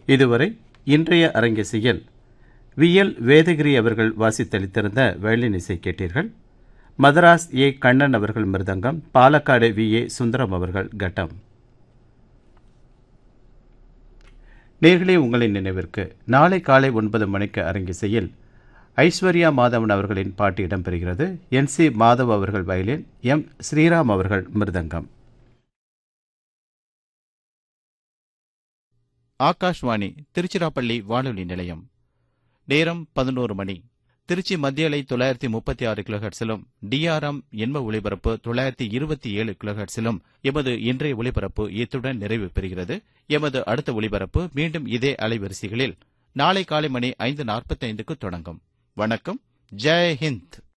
இதுவரை இன்றைய அரங்கேசியில் விஎல் வேதகிரி அவர்கள் வாசித்தளித்திருந்த வயலின் இசை கேட்டீர்கள் மதராஸ் ஏ கண்ணன் அவர்கள் மிருதங்கம் பாலக்காடு வி ஏ சுந்தரம் அவர்கள் கட்டம் நேர்களே உங்களின் நினைவிற்கு நாளை காலை ஒன்பது மணிக்கு அரங்கிசையில் ஐஸ்வர்யா மாதவன் அவர்களின் பாட்டு இடம்பெறுகிறது என் சி மாதவ் அவர்கள் வயலின் எம் ஸ்ரீராம் அவர்கள் மிருதங்கம் ஆகாஷ்வாணி திருச்சிராப்பள்ளி வானொலி நிலையம் நேரம் பதினோரு மணி திருச்சி மத்திய அலை தொள்ளாயிரத்தி முப்பத்தி ஆறு கிலோஹெட்ஸிலும் டிஆர்எம் எண்ம ஒளிபரப்பு தொள்ளாயிரத்தி இருபத்தி ஏழு கிலோஹெட்ஸிலும் எமது இன்றைய ஒளிபரப்பு இத்துடன் நிறைவு பெறுகிறது எமது அடுத்த ஒளிபரப்பு மீண்டும் இதே அலைவரிசைகளில் நாளை காலை மணி ஐந்து நாற்பத்தைந்துக்கு தொடங்கும் வணக்கம் ஜெய் ஹிந்த்